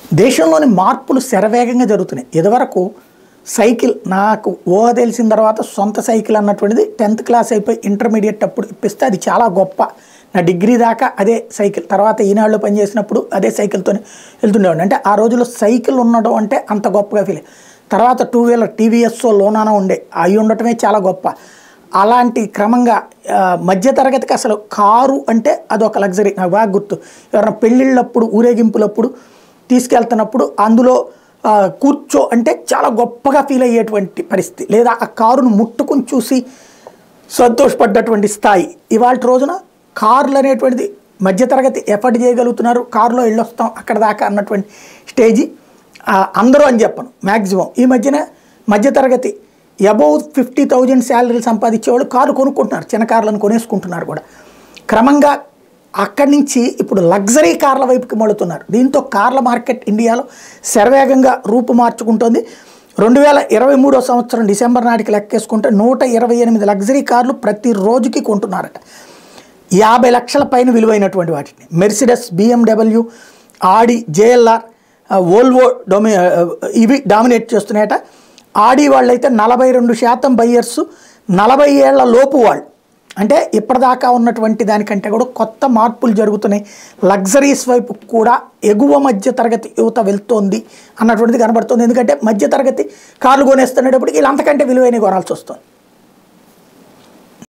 దేశంలోని మార్పులు శరవేగంగా జరుగుతున్నాయి ఇదివరకు సైకిల్ నాకు ఊహ తెలిసిన తర్వాత సొంత సైకిల్ అన్నటువంటిది టెన్త్ క్లాస్ అయిపోయి ఇంటర్మీడియట్ అప్పుడు ఇప్పిస్తే అది చాలా గొప్ప నా డిగ్రీ దాకా అదే సైకిల్ తర్వాత ఈనాళ్ళు పనిచేసినప్పుడు అదే సైకిల్తోనే వెళ్తుండేవాడిని అంటే ఆ రోజుల్లో సైకిల్ ఉండడం అంటే అంత గొప్పగా ఫీల్ తర్వాత టూ వీలర్ టీవీఎస్ లోనానా ఉండే అవి ఉండటమే చాలా గొప్ప అలాంటి క్రమంగా ఆ, మధ్యతరగతికి అసలు కారు అంటే అదొక లగ్జరీ నాకు బాగా గుర్తు ఎవరైనా పెళ్ళిళ్ళప్పుడు ఊరేగింపులప్పుడు తీసుకెళ్తున్నప్పుడు అందులో ఆ, కూర్చో అంటే చాలా గొప్పగా ఫీల్ అయ్యేటువంటి పరిస్థితి లేదా ఆ కారును ముట్టుకుని చూసి సంతోషపడ్డటువంటి స్థాయి ఇవాళ రోజున కార్లు అనేటువంటిది మధ్యతరగతి ఎఫర్ట్ చేయగలుగుతున్నారు కారులో వెళ్ళొస్తాం అక్కడ దాకా అన్నటువంటి స్టేజీ ఆ, అందరూ అని చెప్పను మ్యాక్సిమం ఈ మధ్యన మధ్యతరగతి అబౌవ్ ఫిఫ్టీ థౌజండ్ శాలరీలు సంపాదించే వాళ్ళు కారు కొనుక్కుంటున్నారు చిన్న కార్లను కొనేసుకుంటున్నారు కూడా క్రమంగా అక్కడి నుంచి ఇప్పుడు లగ్జరీ కార్ల వైపుకి మళ్ళుతున్నారు దీంతో కార్ల మార్కెట్ ఇండియాలో శరవేగంగా రూపు మార్చుకుంటోంది రెండు వేల ఇరవై మూడో సంవత్సరం డిసెంబర్ నాటికి లెక్కేసుకుంటే నూట ఇరవై ఎనిమిది లగ్జరీ కార్లు ప్రతి రోజుకి కొంటున్నారట యాభై లక్షల పైన విలువైనటువంటి వాటిని Mercedes BMW Audi JLR Volvo డొమి ఇవి డామినేట్ చేస్తున్నాయట ఆడి వాళ్ళైతే నలభై రెండు శాతం బయ్యర్స్ నలభై ఏళ్ల లోపు వాళ్ళు అంటే ఇప్పటిదాకా ఉన్నటువంటి దానికంటే కూడా కొత్త మార్పులు జరుగుతున్నాయి లగ్జరీస్ వైపు కూడా ఎగువ మధ్య తరగతి యువత వెళ్తోంది అన్నటువంటిది కనబడుతుంది ఎందుకంటే మధ్య తరగతి కార్లు కొనేస్తున్నప్పటికీ వీళ్ళు అంతకంటే విలువైన కొనాల్సి వస్తుంది